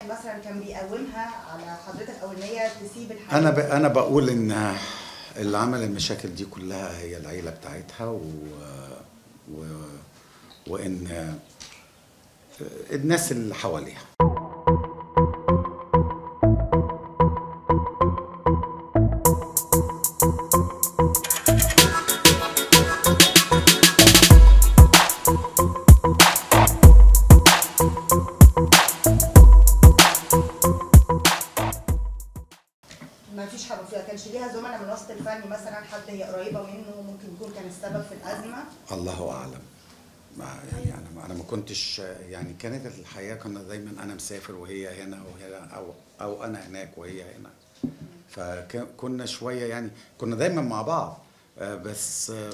مثلا كان بيقومها على حضرتك او ان هي تسيب الحياه انا ب... انا بقول ان اللي عمل المشاكل دي كلها هي العيله بتاعتها و... و... وان الناس اللي حواليها ما فيش حاجه فيها كانش ليها زملاء من الوسط الفني مثلا حد هي قريبه منه ممكن يكون كان السبب في الازمه الله اعلم ما يعني انا ما انا ما كنتش يعني كانت الحياه كنا دايما انا مسافر وهي هنا وهي او او انا هناك وهي هنا فكنا شويه يعني كنا دايما مع بعض آه، بس آه،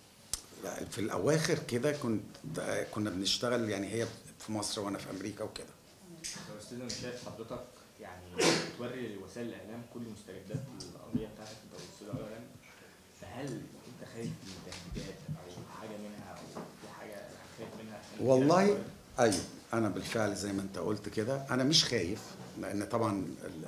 في الاواخر كده كنت آه، كنا بنشتغل يعني هي في مصر وانا في امريكا وكده يا استاذ انا شايف حضرتك يعني بتوري لوسائل الاعلام كل مستجدات القضيه بتاعتك انت والاستاذ الاعلام فهل انت خايف من تهديدات او حاجه منها او في حاجه خايف منها والله ايوه انا بالفعل زي ما انت قلت كده انا مش خايف لان طبعا ال-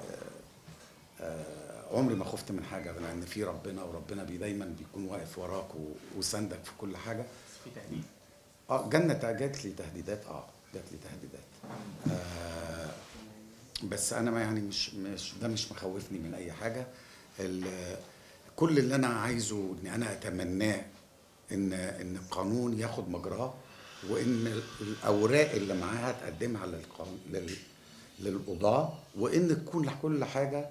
آه، عمري ما خفت من حاجه لان في ربنا وربنا بي دايما بيكون واقف وراك و- وسندك في كل حاجه في تهديد اه جنة جات لي تهديدات اه جات لي تهديدات آه بس انا ما يعني مش مش ده مش مخوفني من اي حاجه ال- كل اللي انا عايزه ان انا اتمناه ان ان القانون ياخد مجراه وان الاوراق اللي معاها تقدمها للقانون لل للقضاه وان تكون كل حاجه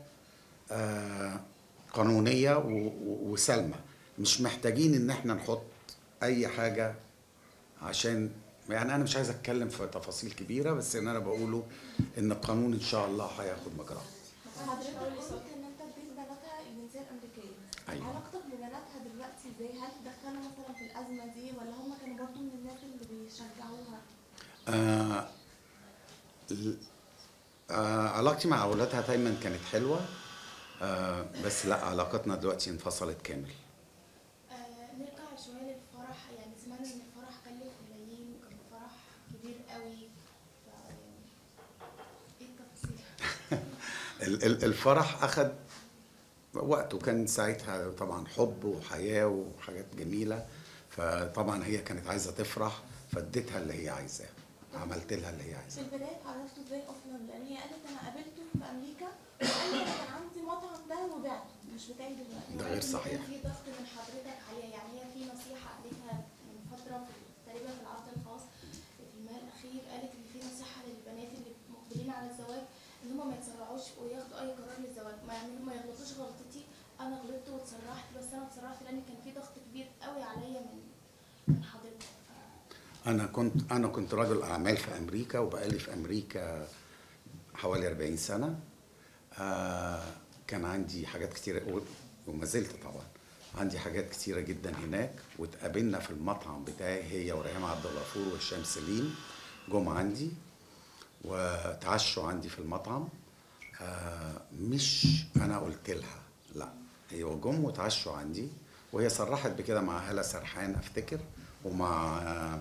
آه قانونيه و- و- وسلمه مش محتاجين ان احنا نحط اي حاجه عشان يعني انا مش عايز اتكلم في تفاصيل كبيره بس ان انا بقوله ان القانون ان شاء الله هياخد مجراه حضرتك قلت ان انت اديت بناتها الجنسيه الامريكيه أيوة. علاقتك ببناتها دلوقتي ازاي هل دخلوا مثلا في الازمه دي ولا هم كانوا برضو من الناس اللي بيشجعوها آه ال- آه علاقتي مع اولادها دايما كانت حلوه آه بس لا علاقتنا دلوقتي انفصلت كامل آه نرجع شويه للفرح يعني سمعنا ان الفرح كلف ملايين وكان فرح كبير قوي ف يعني ايه التفاصيل؟ ال- ال- الفرح اخد وقته كان ساعتها طبعا حب وحياه وحاجات جميله فطبعا هي كانت عايزه تفرح فاديتها اللي هي عايزاه عملت لها اللي هي في عايزاه البدايه اتعرفتوا ازاي اصلا لان هي قالت انا قابلته في امريكا وقال لي انا كان عندي مطعم ده وبعته مش بتاعي دلوقتي ده غير صحيح في ضغط من حضرتك عليها يعني هي في نصيحة قالتها من فترة في- تقريبا في العرض الخاص في المال الأخير قالت إن في نصيحة للبنات اللي مقبلين على الزواج إن هم ما يتسرعوش وياخدوا أي قرار للزواج ما يعملوا ما يغلطوش غلطتي أنا غلطت واتسرعت بس أنا اتسرعت لأن كان في ضغط كبير قوي عليا من من حضرتك ف- انا كنت انا كنت رجل اعمال في امريكا وبقالي في امريكا حوالي 40 سنه آه كان عندي حاجات كتيره و- وما زلت طبعا عندي حاجات كتيره جدا هناك واتقابلنا في المطعم بتاعي هي وريهام عبد الغفور والشام سليم جم عندي وتعشوا عندي في المطعم آه مش انا قلت لها لا هي جم وتعشوا عندي وهي صرحت بكده مع هلا سرحان افتكر ومع آه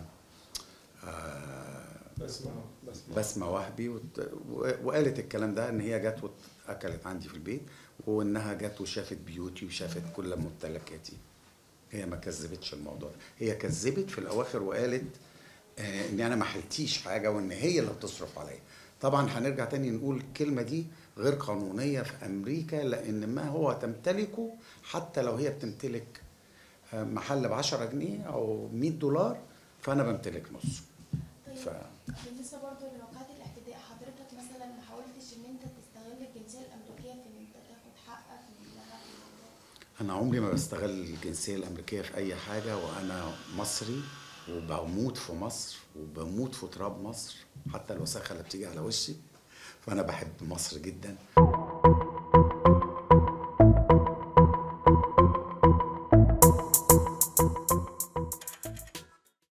آه بسمع بسمع بسمة وهبي وت- و- وقالت الكلام ده ان هي جت واكلت عندي في البيت وانها جت وشافت بيوتي وشافت كل ممتلكاتي هي ما كذبتش الموضوع ده هي كذبت في الاواخر وقالت آه ان انا ما حلتيش حاجه وان هي اللي بتصرف عليا طبعا هنرجع تاني نقول الكلمه دي غير قانونيه في امريكا لان ما هو تمتلكه حتى لو هي بتمتلك آه، محل ب 10 جنيه او 100 دولار فانا بمتلك نصه طيب ف... بالنسبة برضه لواقعات الاعتداء حضرتك مثلا ما حاولتش إن أنت تستغل الجنسية الأمريكية في إن أنت تاخد حقك منها في الموضوع أنا عمري ما بستغل الجنسية الأمريكية في أي حاجة وأنا مصري وبموت في مصر وبموت في تراب مصر حتى الوساخة اللي بتيجي على وشي فأنا بحب مصر جدا